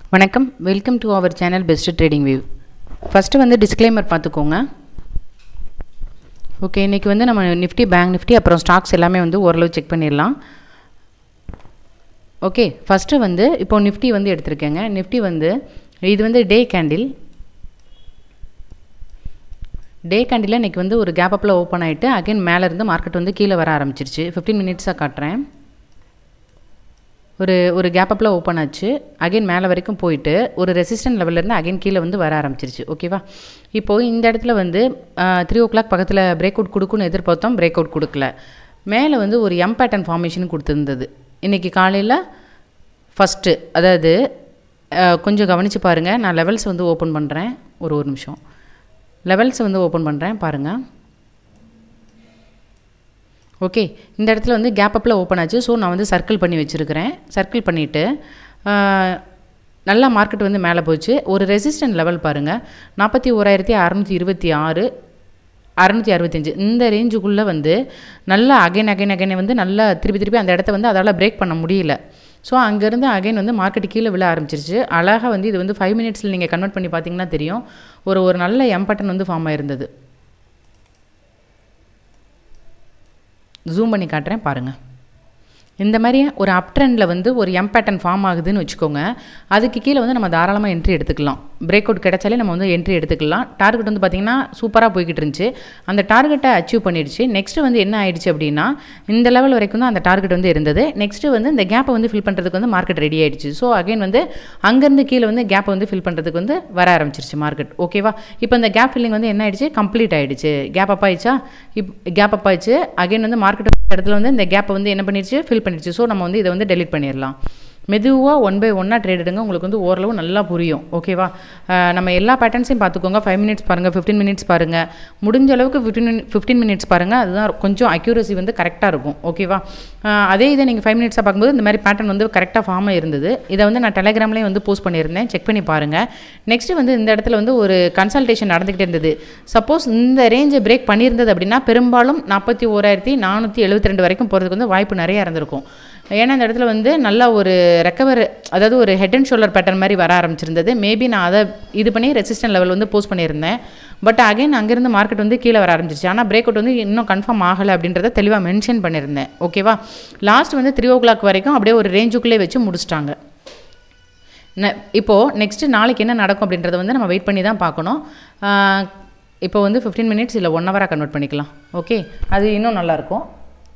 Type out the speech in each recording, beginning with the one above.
வணக்கம் welcome to our channel best trading view first வந்து disclaimer பார்த்துக்கோங்க ஓகே இன்றைக்கி வந்து நம்ம நிஃப்டி பேங்க் நிஃப்டி அப்புறம் ஸ்டாக்ஸ் எல்லாமே வந்து ஓரளவு செக் பண்ணிடலாம் ஓகே ஃபஸ்ட்டு வந்து இப்போ நிஃப்டி வந்து எடுத்திருக்கேங்க நிஃப்டி வந்து இது வந்து டே கேண்டில் டே கேண்டில் இன்றைக்கி வந்து ஒரு கேப் அப்பில் ஓப்பன் ஆகிட்டு அகைன் மேலேருந்து மார்க்கெட் வந்து கீழே வர ஆரம்பிச்சிருச்சு ஃபிஃப்டீன் மினிட்ஸாக காட்டுறேன் ஒரு ஒரு கேப் அப்பில் ஓப்பன் ஆச்சு அகைன் மேலே வரைக்கும் போயிட்டு ஒரு ரெசிஸ்டன்ட் லெவல்லேருந்து அகைன் கீழே வந்து வர ஆரம்பிச்சிருச்சு ஓகேவா இப்போது இந்த இடத்துல வந்து த்ரீ ஓ கிளாக் பக்கத்தில் பிரேக் அவுட் கொடுக்குன்னு எதிர்பார்த்தோம் பிரேக் அவுட் கொடுக்கல மேலே வந்து ஒரு எம் பேட்டர்ன் ஃபார்மேஷன் கொடுத்துருந்தது இன்றைக்கி காலையில் ஃபஸ்ட்டு அதாவது கொஞ்சம் கவனித்து பாருங்கள் நான் லெவல்ஸ் வந்து ஓப்பன் பண்ணுறேன் ஒரு ஒரு நிமிஷம் லெவல்ஸ் வந்து ஓப்பன் பண்ணுறேன் பாருங்கள் ஓகே இந்த இடத்துல வந்து கேப் அப்பில் ஓப்பன் ஆச்சு ஸோ நான் வந்து சர்க்கிள் பண்ணி வச்சுருக்கிறேன் சர்க்கிள் பண்ணிவிட்டு நல்லா மார்க்கெட் வந்து மேலே போச்சு ஒரு ரெசிஸ்டன்ட் லெவல் பாருங்கள் நாற்பத்தி ஓராயிரத்தி அறநூற்றி இருபத்தி ஆறு அறநூற்றி அறுபத்தஞ்சு இந்த ரேஞ்சுக்குள்ளே வந்து நல்லா அகைன் அகைன் அகைன் வந்து நல்லா திருப்பி திருப்பி அந்த இடத்த வந்து அதால் பிரேக் பண்ண முடியல ஸோ அங்கேருந்து அகைன் வந்து மார்க்கெட் கீழே விழ ஆரம்பிச்சிருச்சு அழகாக வந்து இது வந்து ஃபைவ் மினிட்ஸில் நீங்கள் கன்வெர்ட் பண்ணி பார்த்தீங்கன்னா தெரியும் ஒரு ஒரு நல்ல எம்பட்டன் வந்து ஃபார்ம் ஆயிருந்தது ஜூம் பண்ணி காட்டுறேன் பாருங்கள் இந்த மாதிரி ஒரு அப் ட்ரெண்டில் வந்து ஒரு எம் பேட்டர்ன் ஃபார்ம் ஆகுதுன்னு வச்சுக்கோங்க அதுக்கு கீழே வந்து நம்ம தாராளமாக என்ட்ரி எடுத்துக்கலாம் பிரேக் அவுட் கிடைச்சாலே நம்ம வந்து என்ட்ரி எடுத்துக்கலாம் டார்கெட் வந்து பார்த்திங்கன்னா சூப்பராக போய்கிட்டு இருந்துச்சு அந்த டார்கெட்டை அச்சீவ் பண்ணிடுச்சு நெக்ஸ்ட்டு வந்து என்ன ஆயிடுச்சு அப்படின்னா இந்த லெவல் வரைக்கும் தான் அந்த டார்கெட் வந்து இருந்தது நெக்ஸ்ட்டு வந்து இந்த கேப்பை வந்து ஃபில் பண்ணுறதுக்கு வந்து மார்க்கெட் ரெடி ஆயிடுச்சு ஸோ அகைன் வந்து அங்கேருந்து கீழே வந்து கேப்பை வந்து ஃபில் பண்ணுறதுக்கு வந்து வர ஆரம்பிச்சிருச்சு மார்க்கெட் ஓகேவா இப்போ இந்த கேப் ஃபில்லிங் வந்து என்ன ஆயிடுச்சு கம்ப்ளீட் ஆயிடுச்சு கேப் அப் ஆயிடுச்சா இப் கேப் அப் ஆயிடுச்சு அகைன் வந்து மார்க்கெட் இடத்துல வந்து இந்த கேப்பை வந்து என்ன பண்ணிடுச்சு ஃபில் பண்ணிடுச்சு ஸோ நம்ம வந்து இதை வந்து டெலிட் பண்ணிடலாம் மெதுவாக ஒன் பை ஒன்னாக ட்ரேட் எடுங்க உங்களுக்கு வந்து ஓரளவு நல்லா புரியும் ஓகேவா நம்ம எல்லா பேட்டர்ன்ஸையும் பார்த்துக்கோங்க ஃபைவ் மினிட்ஸ் பாருங்கள் ஃபிஃப்டீன் மினிட்ஸ் பாருங்கள் முடிஞ்ச அளவுக்கு ஃபிஃப்டின் ஃபிஃப்டீன் மினிட்ஸ் பாருங்கள் அதுதான் கொஞ்சம் அக்யூரசி வந்து கரெக்டாக இருக்கும் ஓகேவா அதே இதை நீங்கள் ஃபைவ் மினிட்ஸாக பார்க்கும்போது இந்த மாதிரி பேட்டர்ன் வந்து கரெக்டாக ஃபார்ம் இருந்தது இதை வந்து நான் டெலிகிராம்லேயே வந்து போஸ்ட் பண்ணியிருந்தேன் செக் பண்ணி பாருங்கள் நெக்ஸ்ட்டு வந்து இந்த இடத்துல வந்து ஒரு கன்சல்டேஷன் நடந்துக்கிட்டே இருந்தது சப்போஸ் இந்த ரேஞ்சை பிரேக் பண்ணியிருந்தது அப்படின்னா பெரும்பாலும் நாற்பத்தி ஓராயிரத்தி நானூற்றி எழுபத்தி ரெண்டு வரைக்கும் போகிறதுக்கு வந்து வாய்ப்பு நிறைய இருந்திருக்கும் ஏன்னா இந்த இடத்துல வந்து நல்லா ஒரு ரெக்கவர் அதாவது ஒரு ஹெட் அண்ட் ஷோல்டர் பேட்டர்ன் மாதிரி வர ஆரம்பிச்சிருந்தது மேபி நான் அதை இது பண்ணி ரெசிஸ்டன்ட் லெவல் வந்து போஸ்ட் பண்ணியிருந்தேன் பட் அகைன் அங்கேருந்து மார்க்கெட் வந்து கீழே வர ஆரம்பிச்சிருச்சு ஆனால் பிரேக் அவுட் வந்து இன்னும் கன்ஃபார்ம் ஆகலை அப்படின்றத தெளிவாக மென்ஷன் பண்ணியிருந்தேன் ஓகேவா லாஸ்ட் வந்து த்ரீ ஓ கிளாக் வரைக்கும் அப்படியே ஒரு ரேஞ்சுக்குள்ளே வச்சு முடிச்சிட்டாங்க இப்போது நெக்ஸ்ட்டு நாளைக்கு என்ன நடக்கும் அப்படின்றத வந்து நம்ம வெயிட் பண்ணி தான் பார்க்கணும் இப்போ வந்து ஃபிஃப்டீன் மினிட்ஸ் இல்லை ஒன் ஹவராக கன்வெர்ட் பண்ணிக்கலாம் ஓகே அது இன்னும் நல்லாயிருக்கும்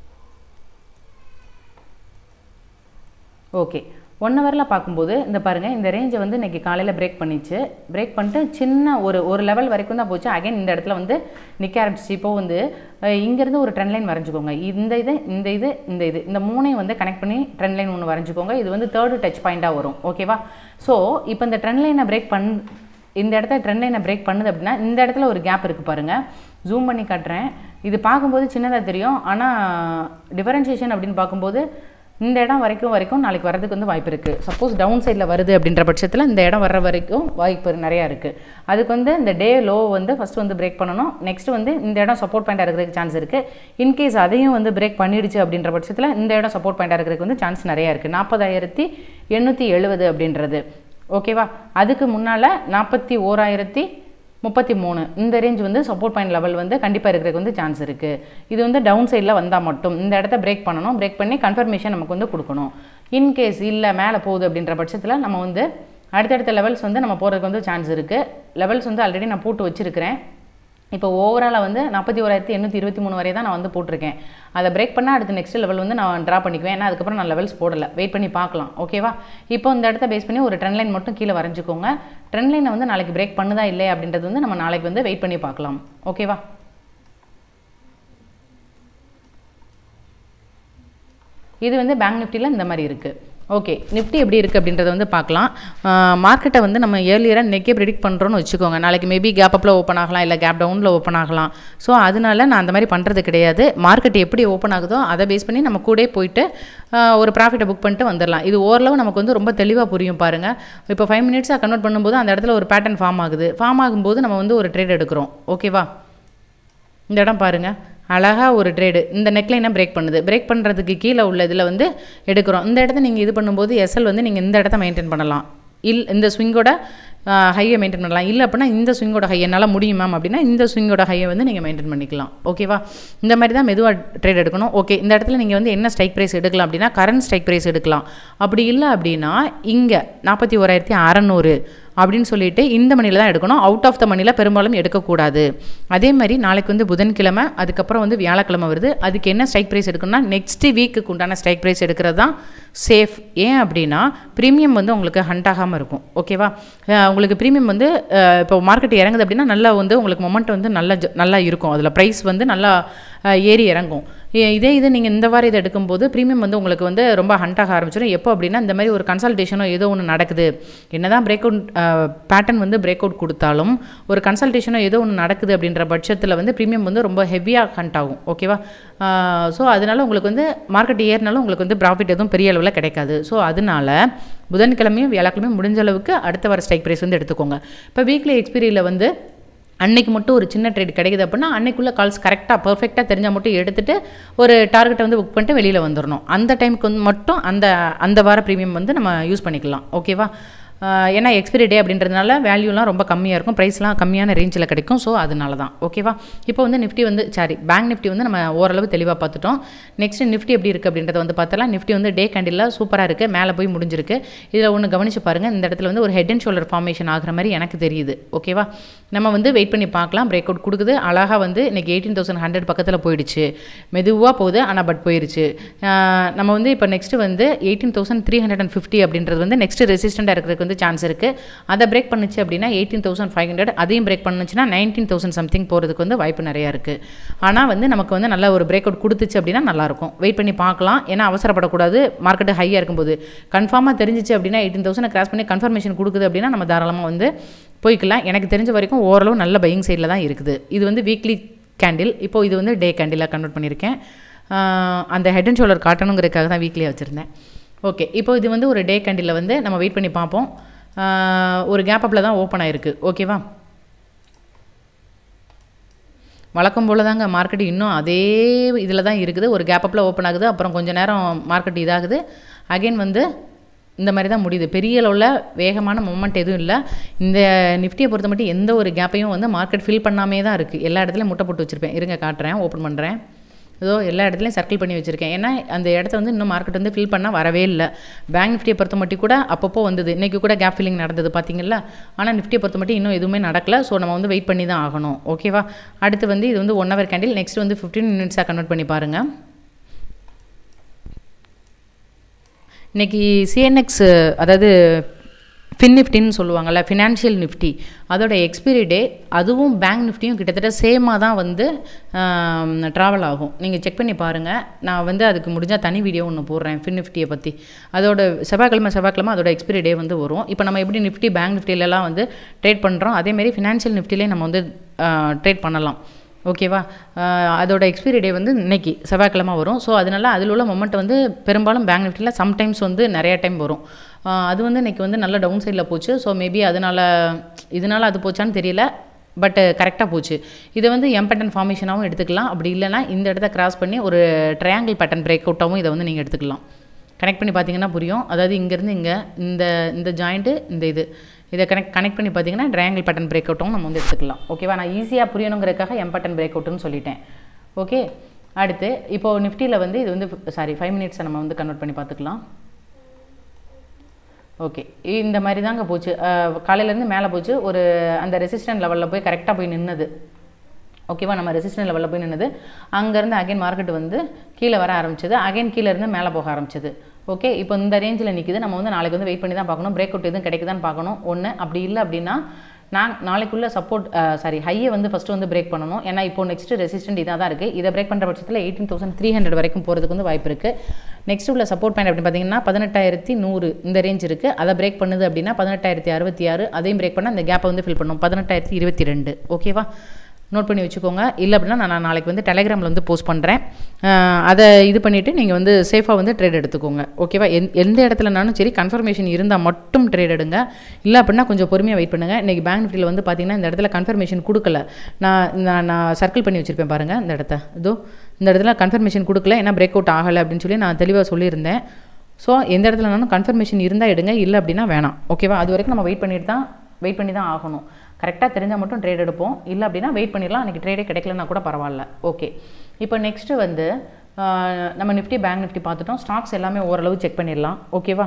ஓகே ஒன் ஹவரில் பார்க்கும்போது இந்த பாருங்கள் இந்த ரேஞ்சை வந்து இன்றைக்கி காலையில் பிரேக் பண்ணிச்சு பிரேக் பண்ணிட்டு சின்ன ஒரு ஒரு லெவல் வரைக்கும் தான் போச்சு அகைன் இந்த இடத்துல வந்து நிற்க ஆரம்பிச்சிச்சு இப்போ வந்து இங்கேருந்து ஒரு ட்ரெண்ட் லைன் வரைஞ்சிக்கோங்க இந்த இது இந்த இது இந்த இது இந்த மூணையும் வந்து கனெக்ட் பண்ணி ட்ரெண்ட் லைன் ஒன்று வரைஞ்சிக்கோங்க இது வந்து தேர்டு டச் பாயிண்ட்டாக வரும் ஓகேவா ஸோ இப்போ இந்த ட்ரெண்ட் லைனை பிரேக் பண் இந்த இடத்துல ட்ரெண்ட் லைனை பிரேக் பண்ணுது அப்படின்னா இந்த இடத்துல ஒரு கேப் இருக்குது பாருங்கள் ஜூம் பண்ணி காட்டுறேன் இது பார்க்கும்போது சின்னதாக தெரியும் ஆனால் டிஃபரன்ஷியேஷன் அப்படின்னு பார்க்கும்போது இந்த இடம் வரைக்கும் வரைக்கும் நாளைக்கு வரதுக்கு வந்து வாய்ப்பு இருக்குது சப்போஸ் டவுன் சைடில் வருது அப்படின்ற பட்சத்தில் இந்த இடம் வர்ற வரைக்கும் வாய்ப்பு நிறையா இருக்குது அதுக்கு வந்து இந்த டே லோ வந்து ஃபஸ்ட்டு வந்து பிரேக் பண்ணணும் நெக்ஸ்ட் வந்து இந்த இடம் சப்போர்ட் பாயிண்டாக இருக்கிறதுக்கு சான்ஸ் இருக்குது இன்கேஸ் அதையும் வந்து பிரேக் பண்ணிடுச்சு அப்படின்ற பட்சத்தில் இந்த இடம் சப்போர்ட் பாயிண்டாக இருக்கிறதுக்கு வந்து சான்ஸ் நிறையா இருக்குது நாற்பதாயிரத்தி எண்ணூற்றி எழுபது அப்படின்றது ஓகேவா அதுக்கு முன்னால் நாற்பத்தி ஓராயிரத்தி முப்பத்தி மூணு இந்த ரேஞ்ச் வந்து சப்போர்ட் பாயிண்ட் லெவல் வந்து கண்டிப்பாக இருக்கிறதுக்கு வந்து சான்ஸ் இருக்குது இது வந்து டவுன் சைடில் வந்தால் மட்டும் இந்த இடத்த பிரேக் பண்ணணும் பிரேக் பண்ணி கன்ஃபர்மேஷன் நமக்கு வந்து கொடுக்கணும் இன்கேஸ் இல்லை மேலே போகுது அப்படின்ற பட்சத்தில் நம்ம வந்து அடுத்தடுத்த லெவல்ஸ் வந்து நம்ம போகிறதுக்கு வந்து சான்ஸ் இருக்குது லெவல்ஸ் வந்து ஆல்ரெடி நான் போட்டு வச்சுருக்கிறேன் இப்போ ஓவராலாக வந்து நாற்பத்தி ஓராயிரத்தி எண்ணூற்றி இருபத்தி மூணு வரை தான் நான் வந்து போட்டிருக்கேன் அதை பிரேக் பண்ணால் அடுத்த நெக்ஸ்ட் லெவல் வந்து நான் ட்ரா பண்ணிக்குவேன் ஏன்னா அதுக்கப்புறம் நான் லெவல்ஸ் போடலை வெயிட் பண்ணி பார்க்கலாம் ஓகேவா இப்போ இந்த இடத்த பேஸ் பண்ணி ஒரு ட்ரெண்ட் லைன் மட்டும் கீழே வரைஞ்சிக்கோங்க ட்ரெண்ட் லைனை வந்து நாளைக்கு பிரேக் பண்ணுதா இல்லை அப்படின்றது வந்து நம்ம நாளைக்கு வந்து வெயிட் பண்ணி பார்க்கலாம் ஓகேவா இது வந்து பேங்க் நிஃப்டியில் இந்த மாதிரி இருக்குது ஓகே நிஃப்டி எப்படி இருக்குது அப்படின்றத வந்து பார்க்கலாம் மார்க்கெட்டை வந்து நம்ம ஏர்லியராக இன்றைக்கே ப்ரிடிக்ட் பண்ணுறோன்னு வச்சுக்கோங்க நாளைக்கு மேபி கேப் அப்பில் ஓப்பன் ஆகலாம் இல்லை கேப் டவுனில் ஓப்பன் ஆகலாம் ஸோ அதனால நான் அந்த மாதிரி பண்ணுறது கிடையாது மார்க்கெட் எப்படி ஓப்பன் ஆகுதோ அதை பேஸ் பண்ணி நம்ம கூட போயிட்டு ஒரு ப்ராஃபிட்டை புக் பண்ணிட்டு வந்துடலாம் இது ஓரளவு நமக்கு வந்து ரொம்ப தெளிவாக புரியும் பாருங்கள் இப்போ ஃபைவ் மினிட்ஸாக கன்வெர்ட் பண்ணும்போது அந்த இடத்துல ஒரு பேட்டர்ன் ஃபார்ம் ஆகுது ஃபார்ம் ஆகும்போது நம்ம வந்து ஒரு ட்ரேட் எடுக்கிறோம் ஓகேவா இந்த இடம் பாருங்கள் அழகாக ஒரு ட்ரேடு இந்த நெக்லைனை பிரேக் பண்ணுது பிரேக் பண்ணுறதுக்கு கீழே உள்ள இதில் வந்து எடுக்கிறோம் இந்த இடத்த நீங்கள் இது பண்ணும்போது எஸ்எல் வந்து நீங்கள் இந்த இடத்த மெயின்டைன் பண்ணலாம் இல் இந்த ஸ்விங்கோட ஹையை மெயின்டைன் பண்ணலாம் இல்லை அப்படின்னா இந்த ஸ்விங்கோட ஹை என்னால் முடியும் மேம் அப்படின்னா இந்த ஸ்விங்கோட ஹையை வந்து நீங்கள் மெயின்டைன் பண்ணிக்கலாம் ஓகேவா இந்த மாதிரி தான் மெதுவாக ட்ரேட் எடுக்கணும் ஓகே இந்த இடத்துல நீங்கள் வந்து என்ன ஸ்ட்ரைக் ப்ரைஸ் எடுக்கலாம் அப்படின்னா கரண்ட் ஸ்ட்ரைக் ப்ரைஸ் எடுக்கலாம் அப்படி இல்லை அப்படின்னா இங்கே நாற்பத்தி ஓராயிரத்தி அறநூறு அப்படின்னு சொல்லிட்டு இந்த மணியில் தான் எடுக்கணும் அவுட் ஆஃப் த மணியில் பெரும்பாலும் எடுக்கக்கூடாது அதே மாதிரி நாளைக்கு வந்து புதன்கிழமை அதுக்கப்புறம் வந்து வியாழக்கிழமை வருது அதுக்கு என்ன ஸ்ட்ரைக் ப்ரைஸ் எடுக்கணும்னா நெக்ஸ்ட் வீக்குக்கு உண்டான ஸ்ட்ரைக் ப்ரைஸ் எடுக்கிறது தான் சேஃப் ஏன் அப்படின்னா ப்ரீமியம் வந்து உங்களுக்கு ஹண்ட் ஆகாமல் இருக்கும் ஓகேவா அஹ் உங்களுக்கு ப்ரீமியம் வந்து அஹ் இப்போ மார்க்கெட் இறங்குது அப்படின்னா நல்லா வந்து உங்களுக்கு மொமெண்ட் வந்து நல்லா ஜ- நல்லா இருக்கும் அதில் ப்ரைஸ் வந்து நல்லா அஹ் ஏறி இறங்கும் இ- இதே இது நீங்கள் இந்த வாரம் இதை எடுக்கும்போது ப்ரீமியம் வந்து உங்களுக்கு வந்து ரொம்ப ஹண்ட் ஆக ஆரம்பிச்சிடும் எப்போ அப்படின்னா இந்த மாதிரி ஒரு கன்சல்டேஷனோ ஏதோ ஒன்று நடக்குது என்னதான் பிரேக் அவுட் பேட்டர்ன் வந்து பிரேக் அவுட் கொடுத்தாலும் ஒரு கன்சல்டேஷனோ ஏதோ ஒன்று நடக்குது அப்படின்ற பட்சத்தில் வந்து ப்ரீமியம் வந்து ரொம்ப ஹெவியாக ஹண்ட் ஆகும் ஓகேவா ஸோ அதனால உங்களுக்கு வந்து மார்க்கெட் ஏறினாலும் உங்களுக்கு வந்து ப்ராஃபிட் எதுவும் பெரிய அளவில் கிடைக்காது ஸோ அதனால புதன்கிழமையும் வியாழக்கிழமையும் முடிஞ்ச அளவுக்கு அடுத்த வர ஸ்ட்ரைக் ப்ரைஸ் வந்து எடுத்துக்கோங்க இப்போ வீக்லி எக்ஸ்பீரியில் வந்து அன்னைக்கு மட்டும் ஒரு சின்ன ட்ரேட் கிடைக்குது அப்படின்னா அன்னைக்குள்ள கால்ஸ் கரெக்டாக பர்ஃபெக்டாக தெரிஞ்சால் மட்டும் எடுத்துட்டு ஒரு டார்கெட்டை வந்து புக் பண்ணிட்டு வெளியில் வந்துடணும் அந்த டைமுக்கு வந்து மட்டும் அந்த அந்த வார ப்ரீமியம் வந்து நம்ம யூஸ் பண்ணிக்கலாம் ஓகேவா ஆஹ் ஏன்னா எக்ஸ்பிரி டே அப்படின்றதுனால வேல்யூலாம் ரொம்ப கம்மியாக இருக்கும் ப்ரைஸ்லாம் கம்மியான ரேஞ்சில் கிடைக்கும் ஸோ அதனால தான் ஓகேவா இப்போ வந்து நிஃப்டி வந்து சாரி பேங்க் நிஃப்டி வந்து நம்ம ஓரளவு தெளிவாக பார்த்துட்டோம் நெக்ஸ்ட் நிஃப்டி எப்படி இருக்குது அப்படின்றத வந்து பார்த்தலாம் நிஃப்டி வந்து டே கேண்டில் சூப்பராக இருக்குது மேலே போய் முடிஞ்சிருக்கு இதில் ஒன்று கவனிச்சு பாருங்கள் இந்த இடத்துல வந்து ஒரு ஹெட் அண்ட் ஷோல்டர் ஃபார்மேஷன் ஆகிற மாதிரி எனக்கு தெரியுது ஓகேவா நம்ம வந்து வெயிட் பண்ணி பார்க்கலாம் பிரேக் அவுட் கொடுக்குது அழகாக வந்து இன்னைக்கு எயிட்டீன் தௌசண்ட் ஹண்ட்ரட் பக்கத்தில் போயிடுச்சு மெதுவாக போகுது ஆனால் பட் போயிடுச்சு ஆஹ் நம்ம வந்து இப்போ நெக்ஸ்ட் வந்து eighteen thousand three hundred and fifty அப்படின்றது வந்து நெக்ஸ்ட் ரெசிஸ்டண்டாக இருக்கிறதுக்கு வந்து சான்ஸ் இருக்குது அதை பிரேக் பண்ணுச்சு அப்படின்னா எயிட்டீன் தௌசண்ட் ஃபைவ் ஹண்ட்ரட் அதையும் பிரேக் பண்ணுச்சுன்னா நைன்டீன் தௌசண்ட் சம்திங் போகிறதுக்கு வந்து வாய்ப்பு நிறையா இருக்குது ஆனால் வந்து நமக்கு வந்து நல்ல ஒரு பிரேக் அவுட் கொடுத்துச்சு அப்படின்னா நல்லாயிருக்கும் வெயிட் பண்ணி பார்க்கலாம் ஏன்னா அவசரப்படக்கூடாது மார்க்கெட்டு ஹையாக இருக்கும்போது கன்ஃபார்மாக தெரிஞ்சிச்சு அப்படின்னா எயிட்டீன் தௌசண்ட் கிராஸ் பண்ணி கன்ஃபர்மேஷன் கொடுக்குது அப்படின்னா நம்ம தாராளமாக வந்து போய்க்கலாம் எனக்கு தெரிஞ்ச வரைக்கும் ஓரளவு நல்ல பையிங் சைடில் தான் இருக்குது இது வந்து வீக்லி கேண்டில் இப்போ இது வந்து டே கேண்டிலாக கன்வெர்ட் பண்ணியிருக்கேன் ஆஹ் அந்த ஹெட் அண்ட் ஷோல்டர் காட்டணுங்கிறதுக்காக தான் வீக்லியாக வச்சுருந்தேன் ஓகே இப்போ இது வந்து ஒரு டே கேண்டிலில் வந்து நம்ம வெயிட் பண்ணி பார்ப்போம் ஆஹ் ஒரு கேப் அப்பில் தான் ஓப்பன் ஆயிருக்கு ஓகேவா வழக்கம் போல் தாங்க மார்க்கெட் இன்னும் அதே இதில் தான் இருக்குது ஒரு கேப் அப்பில் ஓப்பன் ஆகுது அப்புறம் கொஞ்ச நேரம் மார்க்கெட் இதாகுது அகைன் வந்து இந்த மாதிரி தான் முடியுது பெரிய அளவில் வேகமான மூமெண்ட் எதுவும் இல்லை இந்த நிஃப்டியை பொறுத்த மட்டும் எந்த ஒரு கேப்பையும் வந்து மார்க்கெட் ஃபில் பண்ணாமே தான் இருக்குது எல்லா இடத்துலையும் முட்டை போட்டு வச்சுருப்பேன் இருங்க காட்டுறேன் ஓப்பன் பண்ணுறேன் ஏதோ எல்லா இடத்துலையும் சர்க்கிள் பண்ணி வச்சுருக்கேன் ஏன்னா அந்த இடத்த வந்து இன்னும் மார்க்கெட் வந்து ஃபில் பண்ண வரவே இல்லை பேங்க் நிஃப்டியை பொறுத்த மட்டும் கூட அப்பப்போ வந்தது இன்றைக்கி கூட கேப் ஃபில்லிங் நடந்தது பார்த்தீங்களா ஆனால் நிஃப்டியை பொறுத்த மட்டும் இன்னும் எதுவுமே நடக்கல ஸோ நம்ம வந்து வெயிட் பண்ணி தான் ஆகணும் ஓகேவா அடுத்து வந்து இது வந்து ஒன் ஹவர் கேண்டில் நெக்ஸ்ட் வந்து ஃபிஃப்டீன் மினிட்ஸாக கன்வெர்ட் பண்ணி பாருங்கள் இன்னைக்கு சிஎன்எக்ஸ் அதாவது ஃபின் நிஃப்டின்னு சொல்லுவாங்கள்ல ஃபினான்ஷியல் நிஃப்டி அதோட எக்ஸ்பிரி டே அதுவும் பேங்க் நிஃப்டியும் கிட்டத்தட்ட சேமாக தான் வந்து ட்ராவல் ஆகும் நீங்கள் செக் பண்ணி பாருங்கள் நான் வந்து அதுக்கு முடிஞ்சால் தனி வீடியோ ஒன்று போடுறேன் ஃபின் நிஃப்டியை பற்றி அதோட செவ்வாய்க்கிழமை செவ்வாய்க்கிழமை அதோட எக்ஸ்பிரி டே வந்து வரும் இப்போ நம்ம எப்படி நிஃப்டி பேங்க் நிஃப்டிலலாம் வந்து ட்ரேட் பண்ணுறோம் அதேமாரி ஃபினான்ஷியல் நிஃப்டிலே நம்ம வந்து ட்ரேட் பண்ணலாம் ஓகேவா ஆஹ் அதோட எக்ஸ்பைரி டே வந்து இன்னைக்கு செவ்வாய்க்கிழமை வரும் ஸோ அதனால அதில் உள்ள மொமெண்ட் வந்து பெரும்பாலும் பேங்க் நிஃப்டியில் சம்டைம்ஸ் வந்து நிறைய டைம் வரும் ஆஹ் அது வந்து இன்னைக்கு வந்து நல்ல டவுன் சைடில் போச்சு ஸோ மேபி அதனால் இதனால் அது போச்சான்னு தெரியல பட் கரெக்டாக போச்சு இதை வந்து எம் பேட்டன் ஃபார்மேஷனாகவும் எடுத்துக்கலாம் அப்படி இல்லைன்னா இந்த இடத்த கிராஸ் பண்ணி ஒரு ட்ரையாங்கிள் பேட்டன் பிரேக் அவுட்டாகவும் இதை வந்து நீங்கள் எடுத்துக்கலாம் கனெக்ட் பண்ணி பார்த்தீங்கன்னா புரியும் அதாவது இங்கேருந்து இங்கே இந்த இந்த ஜாயிண்ட்டு இந்த இது இதை கனெக்ட் கனெக்ட் பண்ணி பார்த்தீங்கன்னா ட்ரையாங்கிள் பேட்டன் பிரேக் அவுட்டும் நம்ம வந்து எடுத்துக்கலாம் ஓகேவா நான் ஈஸியாக புரியணுங்கிறதுக்காக எம் பேட்டன் பிரேக் அவுட்னு சொல்லிட்டேன் ஓகே அடுத்து இப்போது நிஃப்டியில் வந்து இது வந்து சாரி ஃபைவ் மினிட்ஸை நம்ம வந்து கன்வெர்ட் பண்ணி பார்த்துக்கலாம் ஓகே இந்த மாதிரி தாங்க போச்சு அஹ் காலையிலேருந்து மேலே போச்சு ஒரு அந்த ரெசிஸ்டன்ட் லெவலில் போய் கரெக்டாக போய் நின்னது ஓகேவா நம்ம ரெசிஸ்டன்ட் லெவலில் போய் நின்னது அங்கேருந்து அகைன் மார்க்கெட் வந்து கீழே வர ஆரம்பிச்சது அகைன் கீழே இருந்து மேலே போக ஆரம்பிச்சது ஓகே இப்போ இந்த ரேஞ்சில் நிற்கிது நம்ம வந்து நாளைக்கு வந்து வெயிட் பண்ணி தான் பார்க்கணும் பிரேக் அவுட் எதுவும் கிடைக்குதான்னு பார்க்கணும் ஒன்று அப்படி இல்லை அப்படின்னா நான் நாளைக்குள்ளே சப்போர்ட் சாரி ஹையை வந்து ஃபஸ்ட்டு வந்து பிரேக் பண்ணணும் ஏன்னா இப்போ நெக்ஸ்ட் ரெசிஸ்டன்ட் இதாக தான் இருக்குது இதை பிரேக் பண்ணுற பட்சத்தில் எயிட்டீன் தௌசண்ட் த்ரீ ஹண்ட்ரட் வரைக்கும் போகிறதுக்கு வந்து வாய்ப்பு இருக்குது நெக்ஸ்ட் உள்ள சப்போர்ட் பாயிண்ட் அப்படின்னு பார்த்தீங்கன்னா பதினெட்டாயிரத்தி நூறு இந்த ரேஞ்ச் இருக்குது அதை பிரேக் பண்ணுது அப்படின்னா பதினெட்டாயிரத்தி அறுபத்தி ஆறு அதையும் பிரேக் பண்ணால் அந்த கேப்பை வந்து ஃபில் பண்ணும் பதினெட்டாயிரத்தி இருபத்தி ரெண்டு ஓகேவா நோட் பண்ணி வச்சுக்கோங்க இல்லை அப்படின்னா நான் நாளைக்கு வந்து டெலிகிராமில் வந்து போஸ்ட் பண்ணுறேன் அதை இது பண்ணிவிட்டு நீங்கள் வந்து சேஃபாக வந்து ட்ரேட் எடுத்துக்கோங்க ஓகேவா எந் எந்த இடத்துலனாலும் சரி கன்ஃபர்மேஷன் இருந்தால் மட்டும் ட்ரேட் எடுங்க இல்லை அப்படின்னா கொஞ்சம் பொறுமையாக வெயிட் பண்ணுங்கள் இன்றைக்கி பேங்க் நிஃப்டியில் வந்து பார்த்தீங்கன்னா இந்த இடத்துல கன்ஃபர்மேஷன் கொடுக்கல நான் நான் நான் சர்க்கிள் பண்ணி வச்சுருப்பேன் பாருங்கள் இந்த இடத்த இதோ இந்த இடத்துல கன்ஃபர்மேஷன் கொடுக்கல ஏன்னா பிரேக் அவுட் ஆகலை அப்படின்னு சொல்லி நான் தெளிவாக சொல்லியிருந்தேன் ஸோ எந்த இடத்துலனாலும் கன்ஃபர்மேஷன் இருந்தால் எடுங்க இல்லை அப்படின்னா வேணாம் ஓகேவா அது வரைக்கும் நம்ம வெயிட் பண்ணிட்டு தான் வெயிட் பண்ணி தான் ஆகணும் கரெக்டாக தெரிஞ்சால் மட்டும் ட்ரேட் எடுப்போம் இல்லை அப்படின்னா வெயிட் பண்ணிடலாம் அன்றைக்கி ட்ரேடே கிடைக்கலனா கூட பரவாயில்ல ஓகே இப்போ நெக்ஸ்ட்டு வந்து ஆஹ், நம்ம நிஃப்டி பேங்க் நிஃப்டி பார்த்துட்டோம் ஸ்டாக்ஸ் எல்லாமே ஓரளவு செக் பண்ணிடலாம் ஓகேவா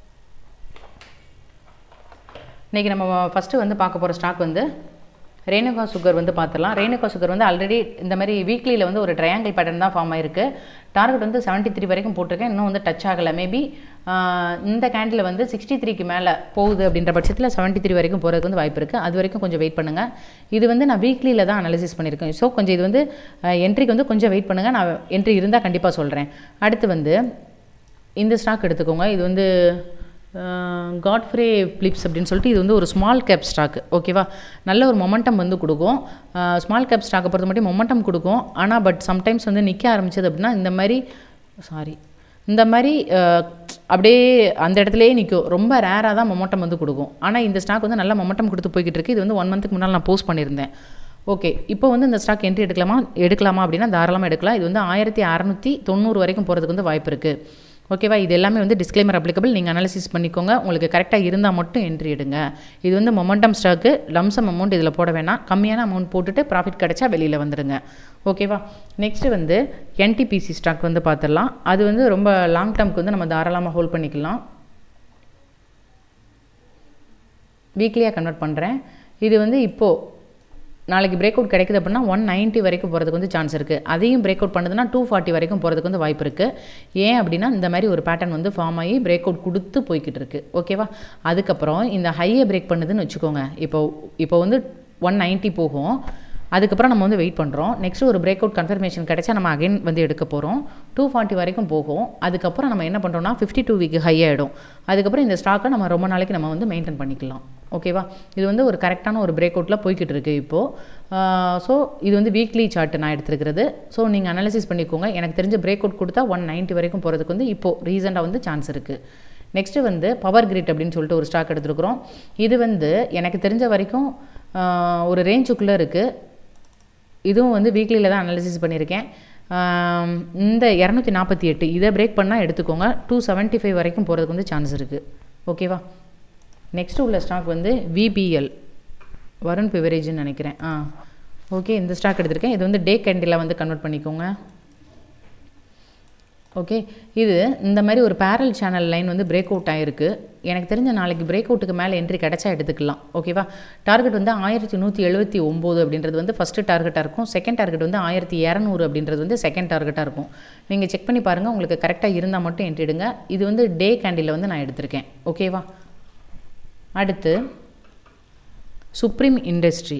இன்றைக்கி நம்ம ஃபஸ்ட்டு வந்து பார்க்க போகிற ஸ்டாக் வந்து ரேணுகா சுகர் வந்து பார்த்துடலாம் ரேணுகா சுகர் வந்து ஆல்ரெடி இந்த மாதிரி வீக்லியில் வந்து ஒரு ட்ரையாங்கிள் பேட்டர்ன் தான் ஃபார்ம் ஆயிருக்கு டார்கெட் வந்து 73 த்ரீ வரைக்கும் போட்டிருக்கேன் இன்னும் வந்து டச் ஆகலை மேபி இந்த கேண்டில் வந்து சிக்ஸ்டி த்ரீக்கு மேலே போகுது அப்படின்ற பட்சத்தில் 73 த்ரீ வரைக்கும் போகிறதுக்கு வந்து வாய்ப்பு இருக்குது அது வரைக்கும் கொஞ்சம் வெயிட் பண்ணுங்கள் இது வந்து நான் வீக்லியில் தான் அனாலிசிஸ் பண்ணியிருக்கேன் ஸோ கொஞ்சம் இது வந்து என்ட்ரிக்கு வந்து கொஞ்சம் வெயிட் பண்ணுங்கள் நான் என்ட்ரி இருந்தால் கண்டிப்பாக சொல்கிறேன் அடுத்து வந்து இந்த ஸ்டாக் எடுத்துக்கோங்க இது வந்து காட்ஃப்ரே பிளிப்ஸ் அப்படின்னு சொல்லிட்டு இது வந்து ஒரு ஸ்மால் கேப் ஸ்டாக் ஓகேவா நல்ல ஒரு மொமெண்டம் வந்து கொடுக்கும் ஸ்மால் கேப் ஸ்டாக்கை பொறுத்த மட்டும் மொமெண்டம் கொடுக்கும் ஆனால் பட் சம்டைம்ஸ் வந்து நிற்க ஆரம்பிச்சது அப்படின்னா இந்த மாதிரி சாரி இந்த மாதிரி அஹ், அப்படியே அந்த இடத்துலயே நிற்கும் ரொம்ப ரேராக தான் மொமெண்டம் வந்து கொடுக்கும் ஆனால் இந்த ஸ்டாக் வந்து நல்ல மொமெண்டம் கொடுத்து போய்கிட்டு இருக்கு இது வந்து ஒன் மந்த்துக்கு முன்னால் நான் போஸ்ட் பண்ணியிருந்தேன் ஓகே இப்போ வந்து இந்த ஸ்டாக் என்ட்ரி எடுக்கலாமா எடுக்கலாமா அப்படின்னா தாராளமாக எடுக்கலாம் இது வந்து ஆயிரத்தி அறநூற்றி தொண்ணூறு வரைக்கும் போகிறதுக்கு வந்து வாய்ப்பு இருக்குது ஓகேவா இது எல்லாமே வந்து டிஸ்க்ளைமர் அப்ளிகபிள் நீங்கள் அனாலிசிஸ் பண்ணிக்கோங்க உங்களுக்கு கரெக்டாக இருந்தால் மட்டும் என்ட்ரி எடுங்க இது வந்து மொமெண்டம் ஸ்டாக்கு லம்சம் அமௌண்ட் இதில் போட வேணாம் கம்மியான அமௌண்ட் போட்டுட்டு ப்ராஃபிட் கிடைச்சா வெளியில் வந்துடுங்க ஓகேவா நெக்ஸ்ட்டு வந்து என்டிபிசி ஸ்டாக் வந்து பார்த்துடலாம் அது வந்து ரொம்ப லாங் டேர்ம்க்கு வந்து நம்ம தாராளமாக ஹோல்ட் பண்ணிக்கலாம் வீக்லியாக கன்வெர்ட் பண்ணுறேன் இது வந்து இப்போது நாளைக்கு பிரேக் அவுட் கிடைக்குது அப்படின்னா ஒன் நைன்ட்டி வரைக்கும் போகிறதுக்கு வந்து சான்ஸ் இருக்குது அதையும் பிரேக் அவுட் பண்ணுதுன்னா டூ ஃபார்ட்டி வரைக்கும் போகிறதுக்கு வந்து வாய்ப்பு இருக்குது ஏன் அப்படின்னா இந்த மாதிரி ஒரு பேட்டர்ன் வந்து ஃபார்ம் ஆகி பிரேக் அவுட் கொடுத்து போய்கிட்டு இருக்கு ஓகேவா அதுக்கப்புறம் இந்த ஹையை பிரேக் பண்ணுதுன்னு வச்சுக்கோங்க இப்போ இப்போ வந்து ஒன் நைன்ட்டி போகும் அதுக்கப்புறம் நம்ம வந்து வெயிட் பண்ணுறோம் நெக்ஸ்ட் ஒரு பிரேக் அவுட் கன்ஃபர்மேஷன் கிடைச்சா நம்ம அகைன் வந்து எடுக்க போகிறோம் டூ ஃபார்ட்டி வரைக்கும் போகும் அதுக்கப்புறம் நம்ம என்ன பண்ணுறோம்னா ஃபிஃப்டி டூ வீக் ஹை ஆகிடும் அதுக்கப்புறம் இந்த ஸ்டாக்கை நம்ம ரொம்ப நாளைக்கு நம்ம வந்து மெயின்டைன் பண்ணிக்கலாம் ஓகேவா இது வந்து ஒரு கரெக்டான ஒரு பிரேக் அவுட்டில் போய்கிட்டு இருக்கு இப்போது ஸோ இது வந்து வீக்லி சார்ட் நான் எடுத்துருக்கிறது ஸோ நீங்கள் அனாலிசிஸ் பண்ணிக்கோங்க எனக்கு தெரிஞ்ச பிரேக் அவுட் கொடுத்தா ஒன் நைன்ட்டி வரைக்கும் போகிறதுக்கு வந்து இப்போது ரீசெண்டாக வந்து சான்ஸ் இருக்குது நெக்ஸ்ட்டு வந்து பவர் கிரிட் அப்படின்னு சொல்லிட்டு ஒரு ஸ்டாக் எடுத்துருக்குறோம் இது வந்து எனக்கு தெரிஞ்ச வரைக்கும் ஆஹ், ஒரு ரேஞ்சுக்குள்ளே இருக்குது இதுவும் வந்து வீக்லியில் தான் அனாலிசிஸ் பண்ணியிருக்கேன் ஆம், இந்த இரநூத்தி நாற்பத்தி எட்டு இதை பிரேக் பண்ணால் எடுத்துக்கோங்க டூ செவன்ட்டி ஃபைவ் வரைக்கும் போகிறதுக்கு வந்து சான்ஸ் இருக்குது ஓகேவா நெக்ஸ்ட் உள்ள ஸ்டாக் வந்து விபிஎல் வருண் பிவரேஜ்னு நினைக்கிறேன் ஆ ஓகே இந்த ஸ்டாக் எடுத்திருக்கேன் இது வந்து டே கேண்டில் வந்து கன்வெர்ட் பண்ணிக்கோங்க ஓகே இது இந்த மாதிரி ஒரு பேரல் சேனல் லைன் வந்து பிரேக் அவுட் ஆகிருக்கு எனக்கு தெரிஞ்ச நாளைக்கு பிரேக் அவுட்டுக்கு மேலே என்ட்ரி கிடைச்சா எடுத்துக்கலாம் ஓகேவா டார்கெட் வந்து ஆயிரத்தி நூற்றி எழுபத்தி ஒம்பது அப்படின்றது வந்து ஃபஸ்ட்டு டார்கெட்டாக இருக்கும் செகண்ட் டார்கெட் வந்து ஆயிரத்தி இரநூறு அப்படின்றது வந்து செகண்ட் டார்கெட்டாக இருக்கும் நீங்கள் செக் பண்ணி பாருங்கள் உங்களுக்கு கரெக்டாக இருந்தால் மட்டும் என்ட்ரி எடுங்க இது வந்து டே கேண்டில் வந்து நான் எடுத்திருக்கேன் ஓகேவா அடுத்து சுப்ரீம் இண்டஸ்ட்ரி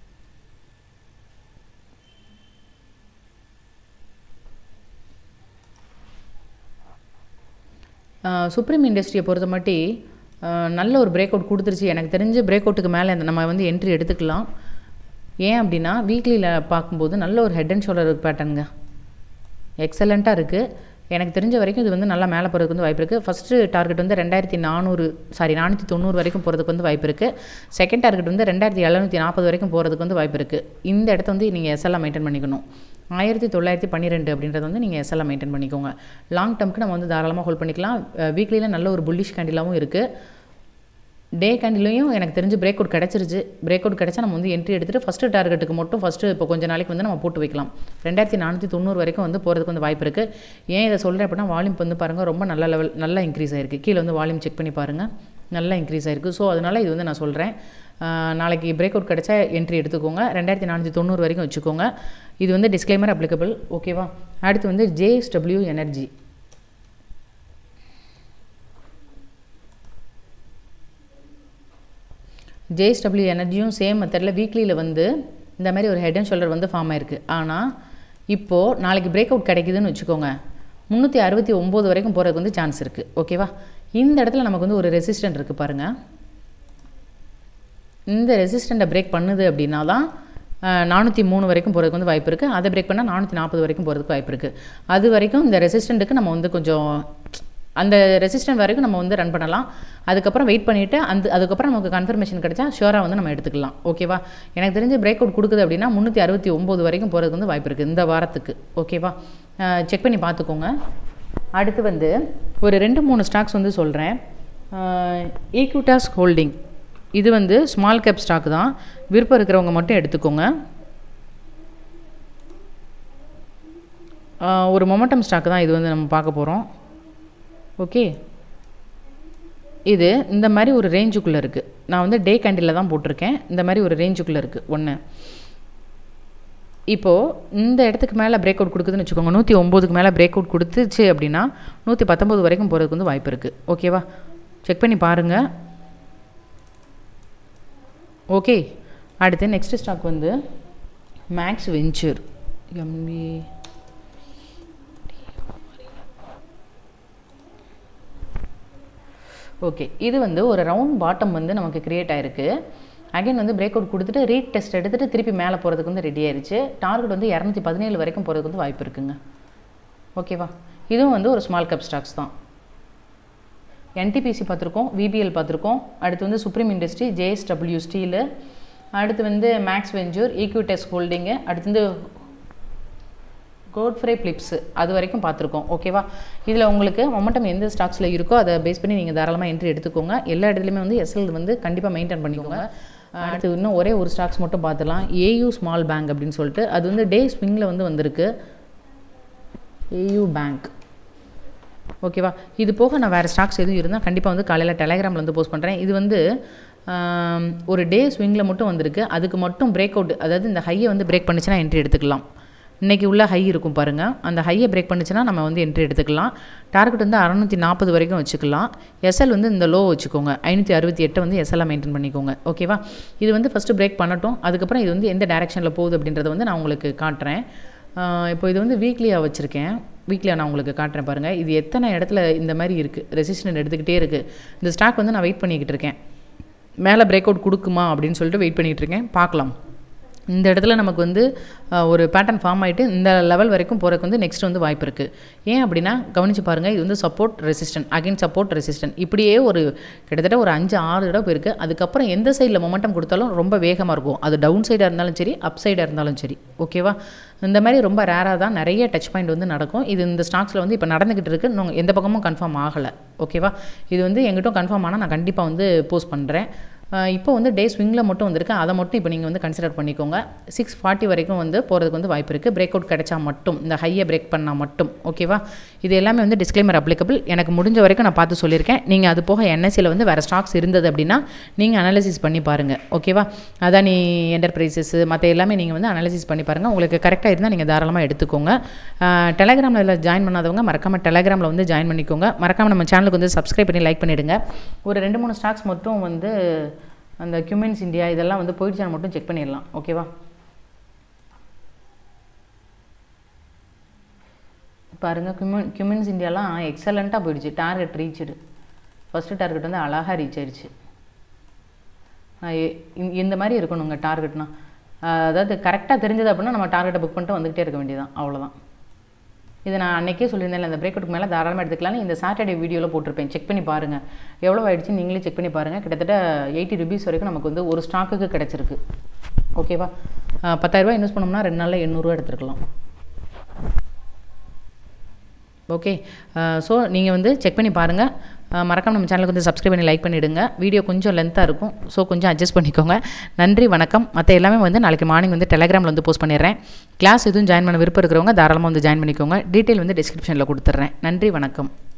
சுப்ரீம் இண்டஸ்ட்ரியை பொறுத்த மாட்டி அஹ், நல்ல ஒரு பிரேக் அவுட் கொடுத்துருச்சு எனக்கு தெரிஞ்ச பிரேக் அவுட்டுக்கு மேலே நம்ம வந்து என்ட்ரி எடுத்துக்கலாம் ஏன் அப்படின்னா வீக்லியில் பார்க்கும்போது நல்ல ஒரு ஹெட் அண்ட் ஷோல்டர் பேட்டர்னுங்க எக்ஸலண்ட்டாக இருக்குது எனக்கு தெரிஞ்ச வரைக்கும் இது வந்து நல்லா மேலே போகிறதுக்கு வந்து வாய்ப்பு இருக்குது ஃபஸ்ட்டு டார்கெட் வந்து ரெண்டாயிரத்தி நானூறு சாரி நானூற்றி தொண்ணூறு வரைக்கும் போகிறதுக்கு வந்து வாய்ப்பு இருக்குது செகண்ட் டார்கெட் வந்து ரெண்டாயிரத்தி எழுநூற்றி நாற்பது வரைக்கும் போகிறதுக்கு வந்து வாய்ப்பு இருக்குது இந்த இடத்த வந்து நீங்கள் எஸ்எல்லாம் மெயின்டைன் பண்ணிக்கணும் ஆயிரத்தி தொள்ளாயிரத்தி பன்னிரெண்டு அப்படின்றது வந்து நீங்கள் எஸ்எல்லாம் மெயின்டைன் பண்ணிக்கோங்க லாங் டேர்ம்க்கு நம்ம வந்து தாராளமாக ஹோல்ட் பண்ணிக்கலாம் வீக்லியில் நல்ல ஒரு புல்லிஷ் கேண்டிலாகவும் இருக்குது டே கேண்டிலையும் எனக்கு தெரிஞ்சு பிரேக் அவுட் கிடச்சிருச்சு பிரேக் அவுட் கிடச்சா நம்ம வந்து என்ட்ரி எடுத்துகிட்டு ஃபஸ்ட்டு டார்கெட்டுக்கு மட்டும் ஃபஸ்ட்டு இப்போ கொஞ்சம் நாளைக்கு வந்து நம்ம போட்டு வைக்கலாம் ரெண்டாயிரத்தி நானூற்றி தொண்ணூறு வரைக்கும் வந்து போகிறதுக்கு வந்து வாய்ப்பு இருக்குது ஏன் இதை சொல்கிறேன் அப்படின்னா வால்யூம் வந்து பாருங்கள் ரொம்ப நல்ல லெவல் நல்லா இன்க்ரீஸ் ஆயிருக்கு கீழே வந்து வால்யூம் செக் பண்ணி பாருங்கள் நல்லா இன்க்ரீஸ் ஆயிருக்கு ஸோ அதனால் இது வந்து நான் சொல்கிறேன் நாளைக்கு பிரேக் அவுட் கிடச்சா என்ட்ரி எடுத்துக்கோங்க ரெண்டாயிரத்தி நானூற்றி தொண்ணூறு வரைக்கும் வச்சுக்கோங்க இது வந்து டிஸ்க்ளைமர் அப்ளிகபிள் ஓகேவா அடுத்து வந்து ஜேஎஸ்டபிள்யூ எனர்ஜி ஜேஎஸ்டபிள்யூ எனர்ஜியும் சேம் மெத்தடில் வீக்லியில் வந்து இந்த மாதிரி ஒரு ஹெட் அண்ட் ஷோல்டர் வந்து ஃபார்ம் ஆயிருக்கு ஆனால் இப்போது நாளைக்கு பிரேக் அவுட் கிடைக்குதுன்னு வச்சுக்கோங்க முந்நூற்றி அறுபத்தி ஒம்பது வரைக்கும் போகிறதுக்கு வந்து சான்ஸ் இருக்குது ஓகேவா இந்த இடத்துல நமக்கு வந்து ஒரு ரெசிஸ்டன்ட் இருக்குது பாருங்கள் இந்த ரெசிஸ்டண்ட்டை பிரேக் பண்ணுது அப்படின்னா தான் நானூற்றி மூணு வரைக்கும் போகிறதுக்கு வந்து வாய்ப்பு இருக்குது அதை பிரேக் பண்ணால் நானூற்றி நாற்பது வரைக்கும் போகிறதுக்கு வாய்ப்பு இருக்குது அது வரைக்கும் இந்த ரெசிஸ்டண்ட்டுக்கு நம்ம வந்து கொஞ்சம் அந்த ரெசிஸ்டன்ட் வரைக்கும் நம்ம வந்து ரன் பண்ணலாம் அதுக்கப்புறம் வெயிட் பண்ணிவிட்டு அந்த அதுக்கப்புறம் நமக்கு கன்ஃபர்மேஷன் கிடைச்சா ஷுவராக வந்து நம்ம எடுத்துக்கலாம் ஓகேவா எனக்கு தெரிஞ்சு பிரேக் அவுட் கொடுக்குது அப்படின்னா முந்நூற்றி அறுபத்தி ஒம்பது வரைக்கும் போகிறதுக்கு வந்து வாய்ப்பு இருக்குது இந்த வாரத்துக்கு ஓகேவா செக் பண்ணி பார்த்துக்கோங்க அடுத்து வந்து ஒரு ரெண்டு மூணு ஸ்டாக்ஸ் வந்து சொல்கிறேன் ஈக்விட்டாஸ் ஹோல்டிங் இது வந்து ஸ்மால் கேப் ஸ்டாக் தான் விருப்பம் இருக்கிறவங்க மட்டும் எடுத்துக்கோங்க ஆஹ் ஒரு மொமெண்டம் ஸ்டாக் தான் இது வந்து நம்ம பார்க்க போகிறோம் ஓகே இது இந்த மாதிரி ஒரு ரேஞ்சுக்குள்ளே இருக்குது நான் வந்து டே கேண்டிலில் தான் போட்டிருக்கேன் இந்த மாதிரி ஒரு ரேஞ்சுக்குள்ளே இருக்குது ஒன்று இப்போது இந்த இடத்துக்கு மேலே பிரேக் அவுட் கொடுக்குதுன்னு வச்சுக்கோங்க நூற்றி ஒம்போதுக்கு மேலே பிரேக் அவுட் கொடுத்துச்சு அப்படின்னா நூற்றி பத்தொம்போது வரைக்கும் போகிறதுக்கு வந்து வாய்ப்பு இருக்குது ஓகேவா செக் பண்ணி பாருங்கள் ஓகே அடுத்து நெக்ஸ்ட் ஸ்டாக் வந்து மேக்ஸ் வெஞ்சர் எம்ஏ ஓகே இது வந்து ஒரு ரவுண்ட் பாட்டம் வந்து நமக்கு கிரியேட் ஆயிருக்கு அகைன் வந்து பிரேக் அவுட் கொடுத்துட்டு ரீட் டெஸ்ட் எடுத்துகிட்டு திருப்பி மேலே போகிறதுக்கு வந்து ரெடி ஆயிருச்சு டார்கெட் வந்து இரநூத்தி பதினேழு வரைக்கும் போகிறதுக்கு வந்து வாய்ப்பு இருக்குங்க ஓகேவா இதுவும் வந்து ஒரு ஸ்மால் கேப் ஸ்டாக்ஸ் தான் என்டிபிசி பார்த்துருக்கோம் விபிஎல் பார்த்துருக்கோம் அடுத்து வந்து சுப்ரீம் இண்டஸ்ட்ரி ஜேஎஸ்டபிள்யூ ஸ்டீலு அடுத்து வந்து மேக்ஸ் வெஞ்சூர் ஈக்விட்டஸ் ஹோல்டிங்கு அடுத்து வந்து கோட்ஃப்ரே பிளிப்ஸு அது வரைக்கும் பார்த்துருக்கோம் ஓகேவா இதில் உங்களுக்கு மொமெண்டம் எந்த ஸ்டாக்ஸில் இருக்கோ அதை பேஸ் பண்ணி நீங்கள் தாராளமாக என்ட்ரி எடுத்துக்கோங்க எல்லா இடத்துலையுமே வந்து எஸ்எல் வந்து கண்டிப்பாக மெயின்டைன் பண்ணிக்கோங்க அடுத்து இன்னும் ஒரே ஒரு ஸ்டாக்ஸ் மட்டும் பார்த்துலாம் ஏயு ஸ்மால் பேங்க் அப்படின்னு சொல்லிட்டு அது வந்து டே ஸ்விங்கில் வந்து வந்திருக்கு ஏயு பேங்க் ஓகேவா இது போக நான் வேறு ஸ்டாக்ஸ் எதுவும் இருந்தால் கண்டிப்பாக வந்து காலையில் டெலகிராமில் வந்து போஸ்ட் பண்ணுறேன் இது வந்து ஆம், ஒரு டே ஸ்விங்கில் மட்டும் வந்திருக்கு அதுக்கு மட்டும் பிரேக் அவுட் அதாவது இந்த ஹையை வந்து பிரேக் பண்ணுச்சுன்னா என்ட்ரி எடுத்துக்கலாம் இன்றைக்கி உள்ள ஹை இருக்கும் பாருங்கள் அந்த ஹையை பிரேக் பண்ணுச்சுன்னா நம்ம வந்து என்ட்ரி எடுத்துக்கலாம் டார்கெட் வந்து அறநூற்றி நாற்பது வரைக்கும் வச்சுக்கலாம் எஸ்எல் வந்து இந்த லோ வச்சுக்கோங்க ஐநூற்றி அறுபத்தி எட்டை வந்து எஸ்எல்லை மெயின்டைன் பண்ணிக்கோங்க ஓகேவா இது வந்து ஃபஸ்ட்டு பிரேக் பண்ணட்டும் அதுக்கப்புறம் இது வந்து எந்த டைரெக்ஷனில் போகுது அப்படின்றத வந்து நான் உங்களுக்கு காட்டுறேன் ஆஹ் இப்போ இது வந்து வீக்லியாக வச்சுருக்கேன் வீக்லியாக நான் உங்களுக்கு காட்டுறேன் பாருங்கள் இது எத்தனை இடத்துல இந்த மாதிரி இருக்குது ரெசிஸ்டன்ட் எடுத்துக்கிட்டே இருக்குது இந்த ஸ்டாக் வந்து நான் வெயிட் பண்ணிக்கிட்டு இருக்கேன் மேலே பிரேக் அவுட் கொடுக்குமா அப்படின்னு சொல்லிட்டு வெயிட் பண்ணிகிட்டு இருக்கேன் பார்க்கலாம் இந்த இடத்துல நமக்கு வந்து அஹ், ஒரு பேட்டர்ன் ஃபார்ம் ஆகிட்டு இந்த லெவல் வரைக்கும் போகிறதுக்கு வந்து நெக்ஸ்ட் வந்து வாய்ப்பு இருக்குது ஏன் அப்படின்னா கவனிச்சு பாருங்கள் இது வந்து support resistant again support resistant இப்படியே ஒரு கிட்டத்தட்ட ஒரு அஞ்சு ஆறு இடம் போயிருக்கு அதுக்கப்புறம் எந்த சைடில் மொமெண்டம் கொடுத்தாலும் ரொம்ப வேகமாக இருக்கும் அது டவுன் சைடாக இருந்தாலும் சரி அப் சைடாக இருந்தாலும் சரி ஓகேவா இந்த மாதிரி ரொம்ப ரேராக தான் நிறைய டச் பாயிண்ட் வந்து நடக்கும் இது இந்த ஸ்டாக்ஸில் வந்து இப்போ நடந்துக்கிட்டு இருக்கு இன்னும் எந்த பக்கமும் கன்ஃபார்ம் ஆகலை ஓகேவா இது வந்து எங்கிட்டும் கன்ஃபார்ம் ஆனால் நான் கண்டிப்பாக வந்து போஸ்ட் பண்ணுறேன் இப்போ வந்து டே ஸ்விங்கில் மட்டும் வந்திருக்கு அதை மட்டும் இப்போ நீங்கள் வந்து கன்சிடர் பண்ணிக்கோங்க சிக்ஸ் ஃபார்ட்டி வரைக்கும் வந்து போகிறதுக்கு வந்து வாய்ப்பு இருக்குது பிரேக் அவுட் கிடைச்சா மட்டும் இந்த ஹையை பிரேக் பண்ணால் மட்டும் ஓகேவா இது எல்லாமே வந்து டிஸ்க்ளைமர் அப்ளிகபிள் எனக்கு முடிஞ்ச வரைக்கும் நான் பார்த்து சொல்லியிருக்கேன் நீங்கள் அது போக என்எஸ்சியில் வந்து வேறு ஸ்டாக்ஸ் இருந்தது அப்படின்னா நீங்கள் அனாலிசிஸ் பண்ணி பாருங்கள் ஓகேவா அதான் நீ என்டர்பிரைசஸ் மற்ற எல்லாமே நீங்கள் வந்து அனாலிசிஸ் பண்ணி பாருங்கள் உங்களுக்கு கரெக்டாக இருந்தால் நீங்கள் தாராளமாக எடுத்துக்கோங்க டெலகிராமில் இதில் ஜாயின் பண்ணாதவங்க மறக்காமல் டெலகிராமில் வந்து ஜாயின் பண்ணிக்கோங்க மறக்காமல் நம்ம சேனலுக்கு வந்து சப்ஸ்கிரைப் பண்ணி லைக் பண்ணிவிடுங்க ஒரு ரெண்டு மூணு ஸ்டாக்ஸ் மட்டும் வந்து அந்த கியூமென்ஸ் இந்தியா இதெல்லாம் வந்து போயிடுச்சான்னு மட்டும் செக் பண்ணிடலாம் ஓகேவா பாருங்கள் கியூமன் கியூமென்ஸ் இந்தியாலாம் எக்ஸலண்ட்டாக போயிடுச்சு டார்கெட் ரீச்சுடு ஃபஸ்ட்டு டார்கெட் வந்து அழகாக ரீச் ஆயிடுச்சு ஆஹ் எ- இந்த- இந்த மாதிரி இருக்கணுங்க டார்கெட்னா அதாவது கரெக்டாக தெரிஞ்சது அப்படின்னா நம்ம டார்கெட்டை புக் பண்ணிட்டு வந்துகிட்டே இருக்க வேண்டியதான் அவ்வளோதான் இது நான் அன்றைக்கே சொல்லியிருந்தேன் இந்த பிரேக் அவுட் மேலே தாராளமாக எடுத்துக்கலாம்னு இந்த சாட்டர்டே வீடியோவில் போட்டிருப்பேன் செக் பண்ணி பாருங்கள் எவ்வளோ ஆயிடுச்சு நீங்களே செக் பண்ணி பாருங்கள் கிட்டத்தட்ட எயிட்டி ருபீஸ் வரைக்கும் நமக்கு வந்து ஒரு ஸ்டாக்குக்கு கிடச்சிருக்கு ஓகேவா ஆஹ் பத்தாயிரரூபா இன்வெஸ்ட் பண்ணோம்னா ரெண்டு நாளில் எண்ணூறுரூவா எடுத்துருக்கலாம் ஓகே ஸோ நீங்கள் வந்து செக் பண்ணி பாருங்கள் மறக்காம நம்ம சேனலுக்கு வந்து சப்ஸ்கிரைப் பண்ணி லைக் பண்ணிவிடுங்க வீடியோ கொஞ்சம் லென்த்தாக இருக்கும் ஸோ கொஞ்சம் அட்ஜஸ்ட் பண்ணிக்கோங்க நன்றி வணக்கம் மற்ற எல்லாமே வந்து நாளைக்கு மார்னிங் வந்து டெலகிராமில் வந்து போஸ்ட் பண்ணிடுறேன் கிளாஸ் எதுவும் ஜாயின் பண்ண விருப்பம் இருக்கிறவங்க தாராளமாக வந்து ஜாயின் பண்ணிக்கோங்க டீட்டெயில் வந்து டிஸ்கிரிப்ஷனில் கொடுத்துட்றேன் நன்றி வணக்கம்